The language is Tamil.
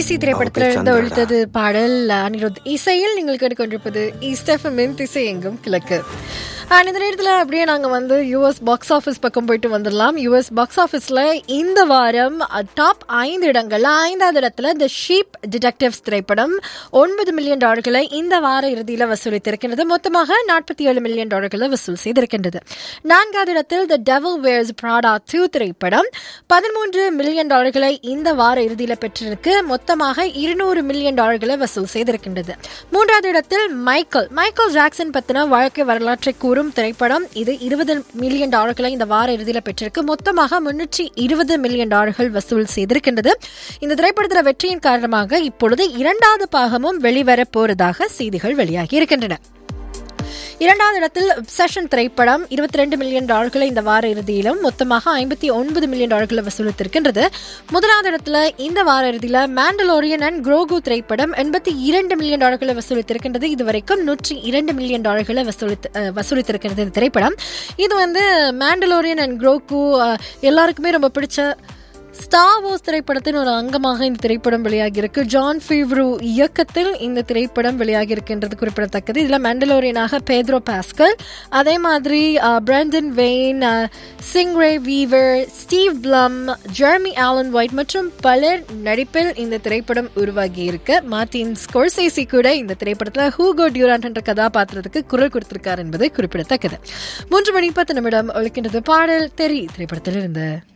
பிசி திரைப்படத்தில் Okay, இருந்து சந்திரா. ஒழித்தது பாடல் அனிருத் இசையில் நீங்கள் கேட்டுக்கொண்டிருப்பது ஈஸ்டஃபமின் திசை எங்கும் கிழக்கு அண்ட் இந்த நேரத்தில் அப்படியே நாங்கள் வந்து யூஎஸ் பாக்ஸ் ஆஃபீஸ் பக்கம் போயிட்டு வந்துடலாம் யூஎஸ் பாக்ஸ் ஆஃபீஸில் இந்த வாரம் டாப் ஐந்து இடங்கள்ல ஐந்தாவது இடத்துல த ஷீப் டிடெக்டிவ்ஸ் திரைப்படம் ஒன்பது மில்லியன் டாலர்களை இந்த வார இறுதியில் வசூலித்திருக்கின்றது மொத்தமாக நாற்பத்தி ஏழு மில்லியன் டாலர்களை வசூல் செய்திருக்கின்றது நான்காவது இடத்தில் த டெவல் வேர்ஸ் பிராடா டூ திரைப்படம் பதிமூன்று மில்லியன் டாலர்களை இந்த வார இறுதியில் பெற்றிருக்கு மொத்தமாக இருநூறு மில்லியன் டாலர்களை வசூல் செய்திருக்கின்றது மூன்றாவது இடத்தில் மைக்கேல் மைக்கேல் ஜாக்சன் பத்தின வாழ்க்கை வரலாற்றை கூறும் திரைப்படம் இது இருபது மில்லியன் டாலர்களை இந்த வார இறுதியில் பெற்றிருக்கு மொத்தமாக முன்னூற்றி இருபது மில்லியன் டாலர்கள் வசூல் செய்திருக்கின்றது இந்த திரைப்படத்தில் வெற்றியின் காரணமாக இப்பொழுது இரண்டாவது பாகமும் வெளிவர போறதாக செய்திகள் வெளியாகி இருக்கின்றன இரண்டாவது இடத்தில் செஷன் திரைப்படம் இருபத்தி ரெண்டு மில்லியன் டாலர்களை இந்த வார இறுதியிலும் மொத்தமாக ஐம்பத்தி ஒன்பது மில்லியன் டாலர்களை வசூலித்திருக்கின்றது முதலாவது இடத்துல இந்த வார இறுதியில் மேண்டலோரியன் அண்ட் குரோகு திரைப்படம் எண்பத்தி இரண்டு மில்லியன் டாலர்களை வசூலித்திருக்கின்றது இதுவரைக்கும் நூற்றி இரண்டு மில்லியன் டாலர்களை வசூலித்து அஹ், வசூலித்திருக்கிறது இந்த திரைப்படம் இது வந்து மேண்டலோரியன் அண்ட் குரோகு அஹ், எல்லாருக்குமே ரொம்ப பிடிச்ச ஸ்டார் வார்ஸ் திரைப்படத்தின் ஒரு அங்கமாக இந்த திரைப்படம் வெளியாகி இருக்கு ஜான் ஃபீவ்ரூ இயக்கத்தில் இந்த திரைப்படம் வெளியாகி இருக்கின்றது குறிப்பிடத்தக்கது இதுல மேண்டலோரியனாக பேத்ரோ பாஸ்கல் அதே மாதிரி Brandon Wayne Sigourney Weaver Steve Blum Jeremy Allen White மற்றும் பலர் நடிப்பில் இந்த திரைப்படம் உருவாகி இருக்கு மார்டின் ஸ்கோர்சேசி கூட இந்த திரைப்படத்தில் ஹூகோ டியூரான்ட் என்ற கதாபாத்திரத்துக்கு குரல் கொடுத்திருக்கார் என்பது குறிப்பிடத்தக்கது மூன்று மணி பத்து நிமிடம் ஒழிக்கின்றது பாடல் தெரி திரைப்படத்தில் இருந்து